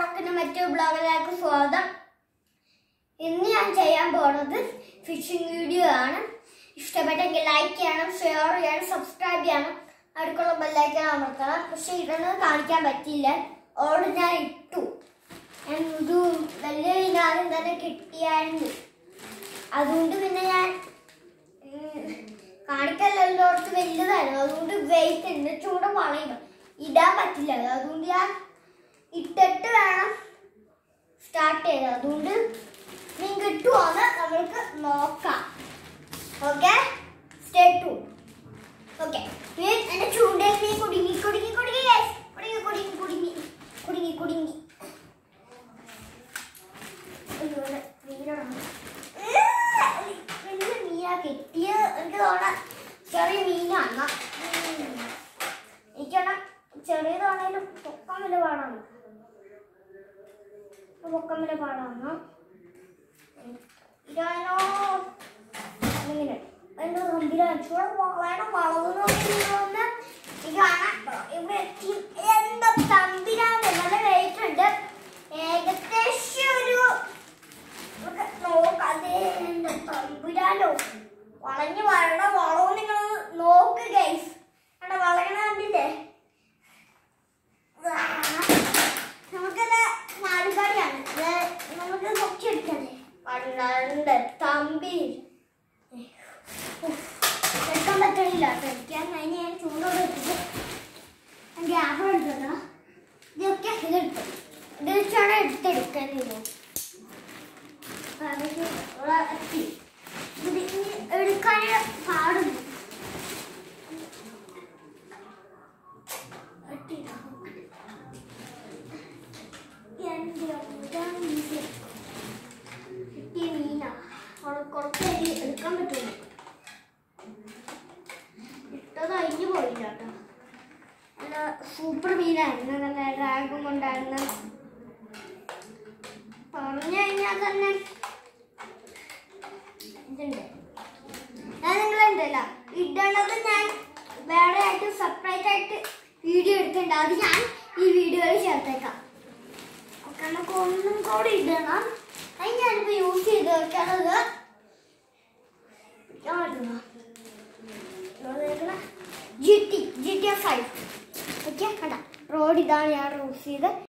റോക്കിന്റെ മറ്റു ബ്ലോഗിലേക്ക് സ്വാഗതം ഇന്ന് ഞാൻ ചെയ്യാൻ പോകുന്നത് ഫിഷിംഗ് വീഡിയോ ആണ് ഇഷ്ടപ്പെട്ടെങ്കിൽ ലൈക്ക് ചെയ്യണം ഷെയർ ചെയ്യണം സബ്സ്ക്രൈബ് ചെയ്യണം അടുക്കുള്ള ബെല്ലൈക്കൻ അമർത്തണം പക്ഷെ ഇതൊന്നും കാണിക്കാൻ പറ്റിയില്ല ഓട് ഞാൻ ഇട്ടു ഞാൻ ഇത് വലിയ വിനാദം തന്നെ കിട്ടിയായിരുന്നു അതുകൊണ്ട് പിന്നെ ഞാൻ ഉം, കാണിക്കല്ലോടത്ത് വലുതായിരുന്നു അതുകൊണ്ട് വെയിറ്റ് ഉണ്ട് ചൂട് വളയുന്നു ഇടാൻ പറ്റില്ല അതുകൊണ്ട് ഞാൻ ഇട്ടിട്ട് വേണം സ്റ്റാർട്ട് ചെയ്തത് അതുകൊണ്ട് മീൻ കിട്ടുമോന്ന് നമ്മൾക്ക് നോക്കാം ഓക്കെ സ്റ്റേ ടു ഓക്കെ മീൻ എന്റെ ചൂണ്ടയിൽ മീൻ കുടുങ്ങി കുടുങ്ങി കുടുങ്ങി guys. കുടുങ്ങി കുടുങ്ങി കുടുങ്ങി കുടുങ്ങി കുടുങ്ങി അയ്യോ, ഇവിടെ മീനാണ്. വലിയ മീനാ കിട്ടിയ എനിക്ക് തോന്നാം ചെറിയ മീനാണ് എനിക്കാണ് ചെറിയതാണേലും പൊക്കം വലിയ പാടാണ് പൊക്കം വലിയ പാടാണ് ഇതാണോ ഇങ്ങനെ എന്റെ മുമ്പിലാണ് ചൂടെ വളരണം വളവ് നോക്കിയിരുന്ന ഇതാണ് ഇവിടെ എത്തി എന്താ തമ്പിരാണ് നല്ല വെയിറ്റ് ഉണ്ട് ഏകദേശം ഒരു നമുക്ക് നോക്കാതെ എന്റെ തമ്പുരാനോ വളഞ്ഞു വരണ വളവും നിങ്ങൾ നോക്ക് ഗൈസ് അവിടെ വളയണ കണ്ടില്ലേ നമുക്കത് നാടുകാടിയാണ് ഇത് നമുക്ക് പൊക്കിയെടുക്കണ്ടേ പണ്ട് തമ്പി എടുക്കാൻ പറ്റണില്ല കേട്ടോ എടുക്കാൻ അതിന് ഞാൻ ചൂടോടെ എടുത്തിട്ട് ഗ്യാപ്പ് എടുത്തതാ ഇതൊക്കെ ഇതെടുത്തു ഇത് വെച്ചാണ് എടുത്തെടുക്കുന്നത് എത്തി ഇത് ഇനി എടുക്കാൻ പാടുന്നു എത്തിയില്ല. എൻ്റെ അമ്മേ. കിട്ടിയ മീനാ അവള് കുറച്ച് അരി എടുക്കാൻ പറ്റുള്ളൂ ഇട്ടത് അരിഞ്ഞു പോയില്ല കേട്ടോ നല്ല സൂപ്പർ മീനായിരുന്നു നല്ല രാഗം കൊണ്ടായിരുന്നു പറഞ്ഞു കഴിഞ്ഞാൽ തന്നെ ഇതുണ്ട് ഞാൻ നിങ്ങളുണ്ടല്ല ഇടണത് ഞാൻ വേറെ ആയിട്ട് സെപ്പറേറ്റ് ആയിട്ട് വീഡിയോ എടുക്കണ്ട അത് ഞാൻ ഈ വീഡിയോയിൽ ചേർത്തേക്കാം ഓക്കെ നമുക്ക് ഒന്നും കൂടി ഇടണം അത് ഞാനിപ്പോ യൂസ് ചെയ്ത് വെക്കണത് G T G T F five okay കണ്ട റോഡ് ഇതാണ് ഞാൻ യൂസ് ചെയ്ത്